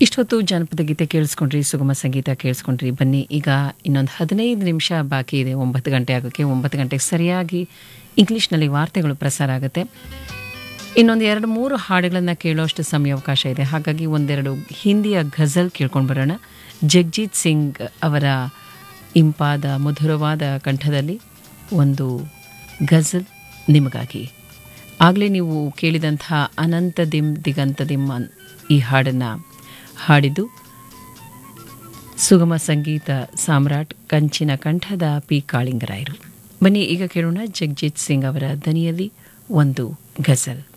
ಇಷ್ಟೊತ್ತು ಜಾನಪದ ಗೀತೆ ಕೇಳಿಸ್ಕೊಂಡ್ರಿ ಸುಗಮ ಸಂಗೀತ ಕೇಳಿಸ್ಕೊಂಡ್ರಿ ಬನ್ನಿ ಈಗ ಇನ್ನೊಂದು ಹದಿನೈದು ನಿಮಿಷ ಬಾಕಿ ಇದೆ ಒಂಬತ್ತು ಗಂಟೆ ಆಗೋಕ್ಕೆ ಒಂಬತ್ತು ಗಂಟೆಗೆ ಸರಿಯಾಗಿ ಇಂಗ್ಲೀಷ್ನಲ್ಲಿ ವಾರ್ತೆಗಳು ಪ್ರಸಾರ ಆಗುತ್ತೆ ಇನ್ನೊಂದು ಎರಡು ಮೂರು ಹಾಡುಗಳನ್ನು ಕೇಳೋಷ್ಟು ಸಮಯಾವಕಾಶ ಇದೆ ಹಾಗಾಗಿ ಒಂದೆರಡು ಹಿಂದಿಯ ಘಜಲ್ ಕೇಳ್ಕೊಂಡು ಬರೋಣ ಜಗ್ಜೀತ್ ಸಿಂಗ್ ಅವರ ಇಂಪಾದ ಮಧುರವಾದ ಕಂಠದಲ್ಲಿ ಒಂದು ಗಜಲ್ ನಿಮಗಾಗಿ ಆಗಲೇ ನೀವು ಕೇಳಿದಂಥ ಅನಂತ ದಿಮ್ ದಿಗಂತ ದಿಮ್ ಅನ್- ಈ ಹಾಡನ್ನು ಹಾಡಿದ್ದು ಸುಗಮ ಸಂಗೀತ ಸಾಮ್ರಾಟ್ ಕಂಚಿನ ಕಂಠದ ಪಿ ಕಾಳಿಂಗರಾಯರು ಬನ್ನಿ ಈಗ ಕೇಳೋಣ ಜಗ್ಜೀತ್ ಸಿಂಗ್ ಅವರ ದನಿಯಲ್ಲಿ ಒಂದು ಗಜಲ್